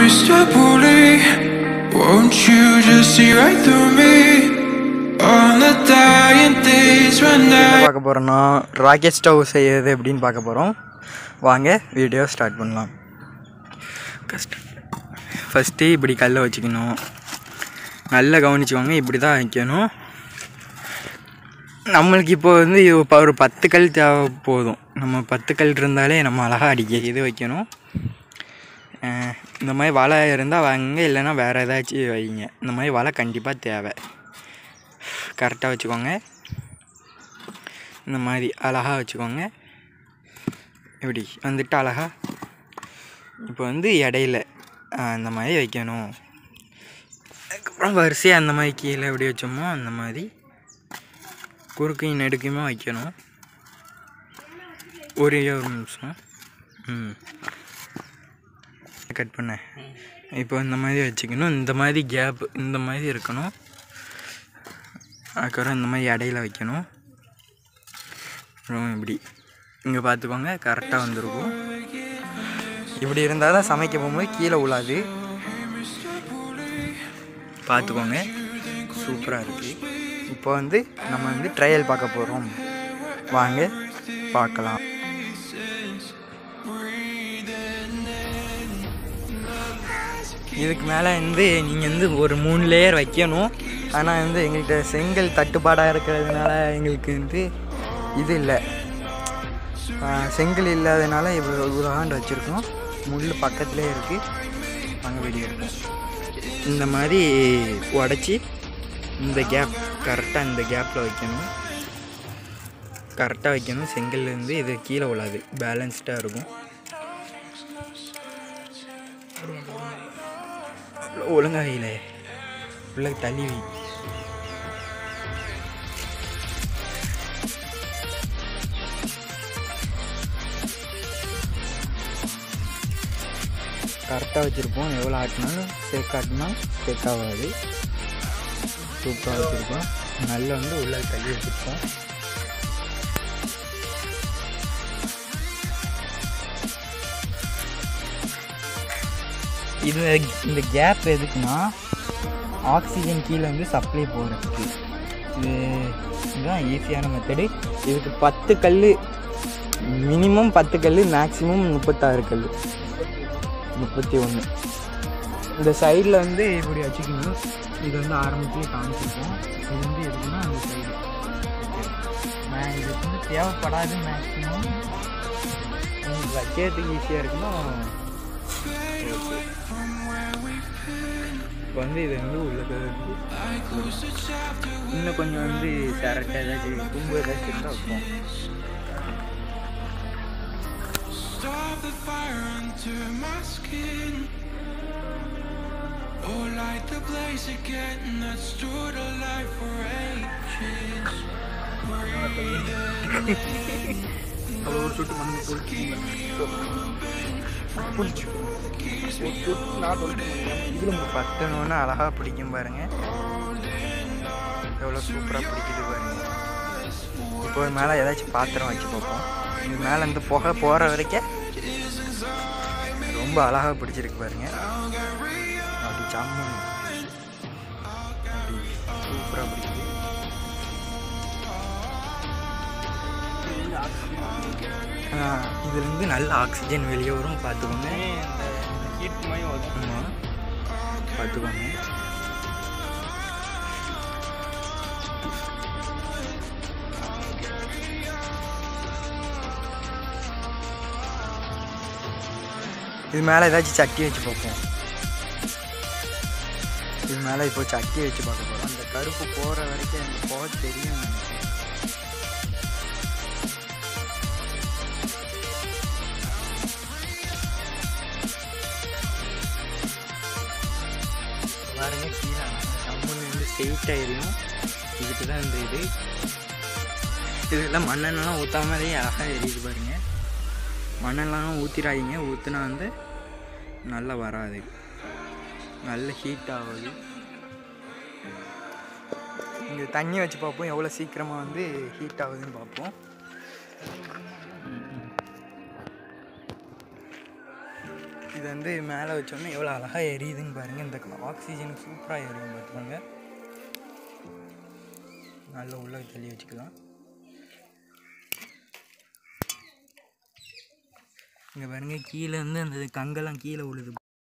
Mr. Bully, won't you just see right through me? On the dying days when I பார்க்க போகிறோன்னா rocket stove செய்யறது எப்படின்னு பார்க்க போகிறோம் வாங்க வீடியோ ஸ்டார்ட் பண்ணலாம் கஷ்டம் ஃபஸ்ட்டு இப்படி கல்லை வச்சுக்கணும் நல்லா கவனிச்சுக்கோங்க இப்படி தான் வைக்கணும் நம்மளுக்கு இப்போ வந்து இது இப்போ ஒரு பத்து கல் தேவை போதும் நம்ம பத்து கல் இருந்தாலே நம்ம அழகாக அடிக்க இது வைக்கணும் அஹ் இந்த மாதிரி வலை இருந்தால் வாங்க இல்லைன்னா வேறு ஏதாச்சும் வைங்க இந்த மாதிரி வலை கண்டிப்பாக தேவை கரெக்டாக வச்சுக்கோங்க இந்த மாதிரி அழகாக வச்சுக்கோங்க இப்படி வந்துட்டு அழகா இப்போ வந்து இடையில ஆ, இந்த மாதிரி வைக்கணும் அதுக்கப்புறம் வரிசையாக அந்த மாதிரி கீழே எப்படி வச்சோமோ அந்த மாதிரி குறுக்கையும் நெடுக்கையுமே வைக்கணும் ஒரே ஒரு நிமிஷம் ம் கட் பண்ண இப்போ இந்த மாதிரி வச்சுக்கணும் இந்த மாதிரி கேப் இந்த மாதிரி இருக்கணும் அதுக்கப்புறம் இந்த மாதிரி இடையில வைக்கணும் அப்புறம் இப்படி இங்கே பார்த்துக்கோங்க கரெக்டாக வந்திருக்கும் இப்படி இருந்தால் தான் சமைக்க போகும்போது கீழே விழாது பார்த்துக்கோங்க சூப்பராக இருக்குது இப்போ வந்து நம்ம வந்து ட்ரையல் பார்க்க போகிறோம் வாங்க பார்க்கலாம் இதுக்கு மேலே வந்து நீங்கள் வந்து ஒரு மூணு லேயர் வைக்கணும் ஆனால் வந்து எங்கள்கிட்ட செங்கல் தட்டுப்பாடாக இருக்கிறதுனால எங்களுக்கு வந்து இது இல்லை ஆஹ் செங்கல் இல்லாதனால இவ்வளோ இவ்வளோ ஆண்டு வச்சுருக்கோம் முள் பக்கத்துலேயே இருக்குது அங்கே வெடி இருக்கும் இந்த மாதிரி உடச்சி இந்த கேப் கரெக்டாக இந்த கேப்பில் வைக்கணும் கரெக்டாக வைக்கணும் செங்கல் வந்து இது கீழே விழாது பேலன்ஸ்டாக இருக்கும் ஒழுங்காக இல்லை உள்ள தள்ளி வை கரெக்டாக வச்சுருப்போம் எவ்வளோ ஆட்டினாலும் சேக் ஆட்டினா சேக் ஆகாது சூப்பராக வச்சுருப்போம் நல்லா வந்து உள்ள தள்ளி வச்சுருப்போம் இது இந்த கேப் எதுக்குன்னா ஆக்சிஜன் கீழே வந்து சப்ளை போகிறதுக்கு இது இதுதான் ஈஸியான மெத்தடு இதுக்கு பத்து கல் மினிமம் பத்து கல் மேக்ஸிமம் முப்பத்தாறு கல் முப்பத்தி ஒன்று இந்த சைடில் வந்து இப்படி வச்சுக்கணும் இது வந்து ஆரம்பத்துலேயே காமிச்சிருக்கோம் இது வந்து எதுக்குன்னா அந்த சைடு நான் இது வந்து தேவைப்படாது மேக்ஸிமம் உங்களுக்கு வைக்கிறதுக்கு ஈஸியாக இருக்கணும் இப்போ வந்து இது வந்து உள்ள இன்னும் கொஞ்சம் வந்து சரட்டை ஏதாச்சும் தும்பு ஏதாச்சும் இருந்தால் வைப்போம் stop the fire under my skin. Oh, light the blaze again that stood alive for ages. அது ஒரு சொட்டு மண்ணு போட்டு இதில் பத்தணுன்னு அழகாக பிடிக்கும் பாருங்க எவ்வளோ சூப்பராக பிடிக்குது பாருங்க இப்போ மேலே ஏதாச்சும் பாத்திரம் வச்சு பார்ப்போம் இது மேலே இந்த புகை போகிற வரைக்கும் ரொம்ப அழகாக பிடிச்சிருக்கு பாருங்க அப்படி சம்மன் அப்படி சூப்பராக பிடிக்குது ஆஹ் இதுலேருந்து நல்ல ஆக்சிஜன் வெளியே வரும் பார்த்துக்கோங்க ஆமாம் பார்த்துக்கோங்க இது மேலே ஏதாச்சும் சட்டி வச்சு பார்ப்போம் இது மேலே இப்போ சட்டி வச்சு பார்க்க போகிறோம் அந்த கருப்பு போகிற வரைக்கும் எனக்கு போக தெரியும் நினைக்கிறேன். பாருங்க கீழே கம்முன்னு வந்து ஸ்ட்ரெயிட்டாக எரியும் இதுக்கு தான் இந்த இது இதெல்லாம் மண்ணெண்ணெலாம் ஊற்றாமலே அழகாக எரியுது பாருங்க மண்ணெல்லாம் ஊற்றிடாதீங்க ஊற்றுனா வந்து நல்லா வராது நல்ல ஹீட் ஆகுது இங்கே தண்ணி வச்சு பார்ப்போம் எவ்வளோ சீக்கிரமாக வந்து ஹீட் ஆகுதுன்னு பார்ப்போம் இது வந்து மேலே வச்சோன்னே எவ்வளோ அழகாக எரியுதுன்னு பாருங்கள் இந்த ஆக்சிஜன் சூப்பராக எரியும் பார்த்துக்கோங்க நல்லா உள்ள தள்ளி வச்சுக்கலாம் இங்கே பாருங்க கீழே இருந்து அந்த கங்கெல்லாம் கீழே விழுது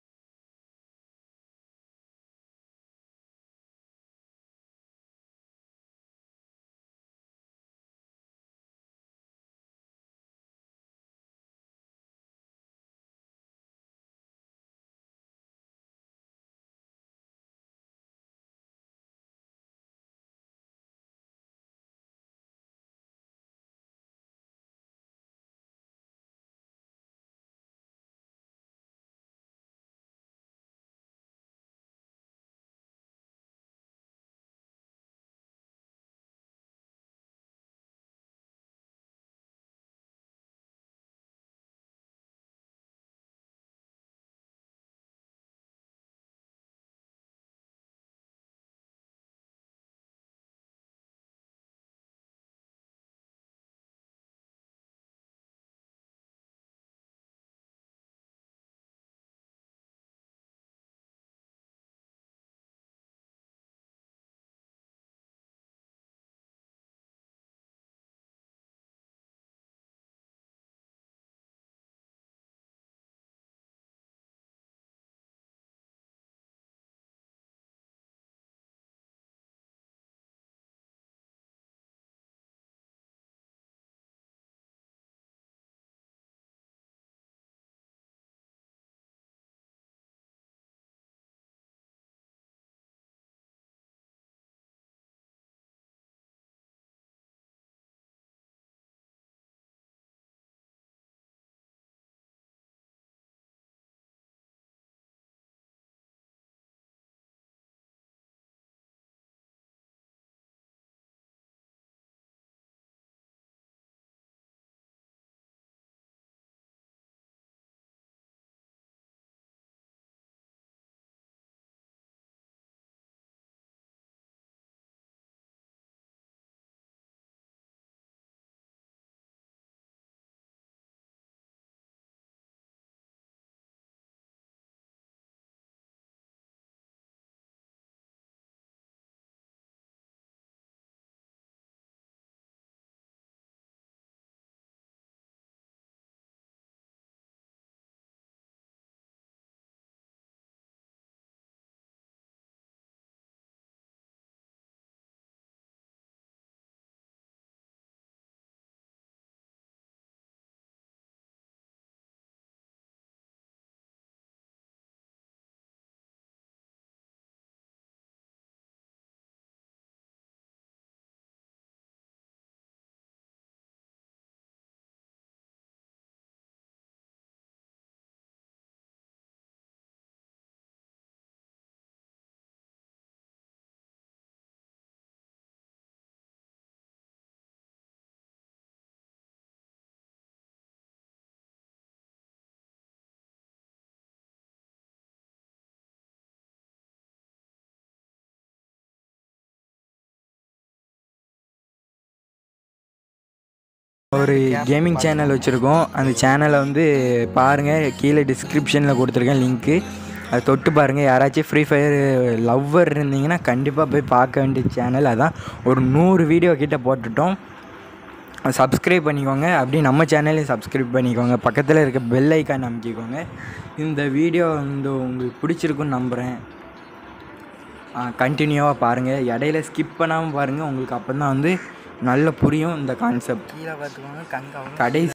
ஒரு கேமிங் சேனல் வச்சுருக்கோம் அந்த சேனலை வந்து பாருங்கள் கீழே டிஸ்கிரிப்ஷனில் கொடுத்துருக்கேன் லிங்க்கு அதை தொட்டு பாருங்கள் யாராச்சும் ஃப்ரீ ஃபயர் லவ்வர் இருந்தீங்கன்னா கண்டிப்பாக போய் பார்க்க வேண்டிய சேனல் அதான் ஒரு நூறு வீடியோ கிட்ட போட்டுட்டோம் சப்ஸ்கிரைப் பண்ணிக்கோங்க அப்படியே நம்ம சேனலையும் சப்ஸ்கிரைப் பண்ணிக்கோங்க பக்கத்தில் இருக்க பெல் ஐக்கான் அமைக்கிக்கோங்க இந்த வீடியோ வந்து உங்களுக்கு பிடிச்சிருக்குன்னு நம்புகிறேன் கண்டினியூவாக பாருங்கள் இடையில ஸ்கிப் பண்ணாமல் பாருங்கள் உங்களுக்கு அப்போ தான் வந்து நல்ல புரியும் இந்த கான்செப்ட் கீழே பார்த்துக்கோங்க கங்கை கடைசி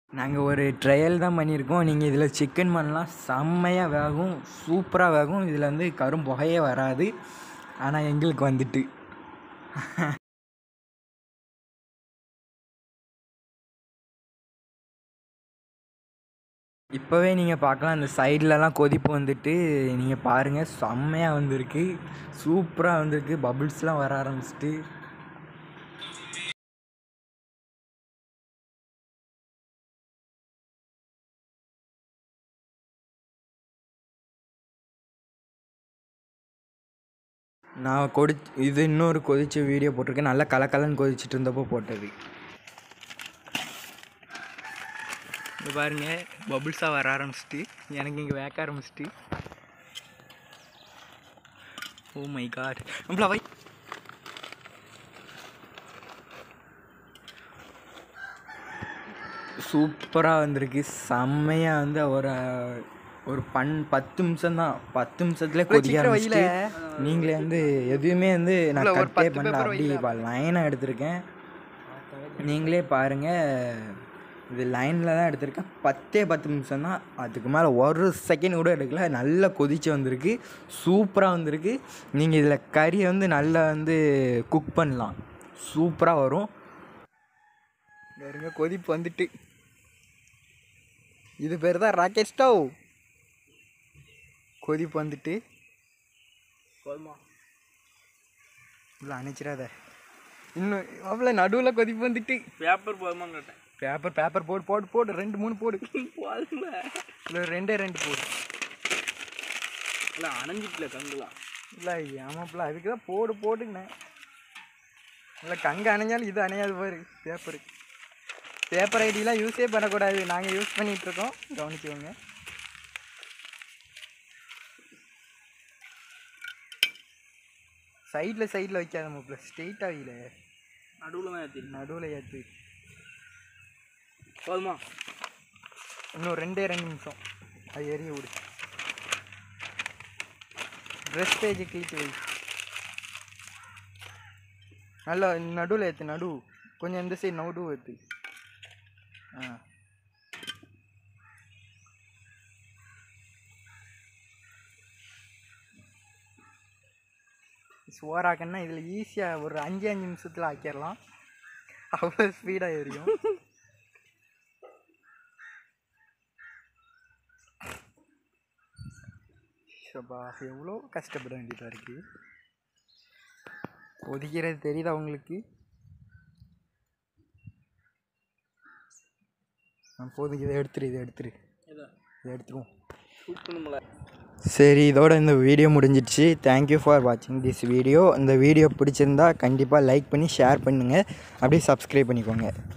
நாங்கள் ஒரு ட்ரையல் தான் பண்ணியிருக்கோம் நீங்கள் இதில் சிக்கன் பண்ணலாம் செம்மையாக வேகும் சூப்பராக வேகும் இதில் வந்து கரும் புகையே வராது ஆனால் எங்களுக்கு வந்துட்டு இப்போவே நீங்கள் பார்க்கலாம் அந்த சைட்லலாம் கொதிப்பு வந்துட்டு நீங்கள் பாருங்கள் செம்மையாக வந்திருக்கு சூப்பராக வந்திருக்கு பபுள்ஸ்லாம் வர ஆரம்பிச்சிட்டு நான் கொடி இது இன்னொரு கொதிச்ச வீடியோ போட்டிருக்கேன் நல்லா கலக்கலன்னு கொதிச்சிட்டு இருந்தப்போ போட்டது இங்கே பாருங்க பபுள்ஸாக வர ஆரம்பிச்சிட்டு எனக்கு இங்கே வேக்க ஆரம்பிச்சிட்டு ஓ மை காட் நம்மள வை சூப்பராக வந்திருக்கு செம்மையாக வந்து ஒரு ஒரு பன் பத்து நிமிஷம் தான் பத்து நிமிஷத்துல கொதிக்க ஆரம்பிச்சிட்டு நீங்களே வந்து எதுவுமே வந்து நான் கட்டே பண்ணல அப்படி லைனாக எடுத்திருக்கேன் நீங்களே பாருங்கள் இது லைனில் தான் எடுத்திருக்கேன் பத்தே பத்து நிமிஷம் தான் அதுக்கு மேலே ஒரு செகண்ட் கூட எடுக்கல நல்லா கொதிச்சு வந்திருக்கு சூப்பராக வந்திருக்கு நீங்கள் இதில் கறியை வந்து நல்லா வந்து குக் பண்ணலாம் சூப்பராக வரும் பாருங்க கொதிப்பு வந்துட்டு இது பேர் தான் ராக்கெட் ஸ்டவ் கொதிப்பு வந்துட்டு இல்லை அணைச்சிடாத இன்னும் அவ்வளோ நடுவில் கொதிப்பு வந்துட்டு பேப்பர் போதுமான்னு கேட்டேன் பேப்பர் பேப்பர் போடு போடு போடு ரெண்டு மூணு போடு போதுமே இல்லை ரெண்டே ரெண்டு போடு இல்லை அணைஞ்சிட்டுல கங்குலாம் இல்லை ஆமாப்பில்ல அதுக்கு தான் போடு போடுங்கண்ணே இல்லை கங்க அணைஞ்சாலும் இது அணையாது பாரு பேப்பரு பேப்பர் ஐடிலாம் யூஸே பண்ணக்கூடாது நாங்கள் யூஸ் பண்ணிகிட்ருக்கோம் கவனிச்சுக்கோங்க சைடில் சைடில் வைக்காத மாப்பிள்ள ஸ்ட்ரெயிட்டாக வையில நடுவில் தான் ஏற்றி நடுவில் ஏற்று போதுமா இன்னும் ரெண்டே ரெண்டு நிமிஷம் அது எரிய விடு ட்ரெஸ் பேஜை கிழிச்சு வை நல்லா நடுவில் ஏற்று நடு கொஞ்சம் இந்த சைடு நடு ஏற்று ஆ சோறாக்கன்னா இதில் ஈஸியாக ஒரு அஞ்சு அஞ்சு நிமிஷத்தில் ஆக்கிடலாம் அவ்வளோ ஸ்பீடாக எரியும் ஷபா எவ்வளோ கஷ்டப்பட வேண்டியதாக இருக்குது கொதிக்கிறது தெரியுதா உங்களுக்கு நான் போதும் இதை எடுத்துரு இதை எடுத்துரு இதை இதை எடுத்துருவோம் ஷூட் பண்ணுமில்ல சரி இதோட இந்த வீடியோ முடிஞ்சிடுச்சு தேங்க்யூ ஃபார் வாட்சிங் திஸ் வீடியோ இந்த வீடியோ பிடிச்சிருந்தா கண்டிப்பாக லைக் பண்ணி ஷேர் பண்ணுங்கள் அப்படியே சப்ஸ்கிரைப் பண்ணிக்கோங்க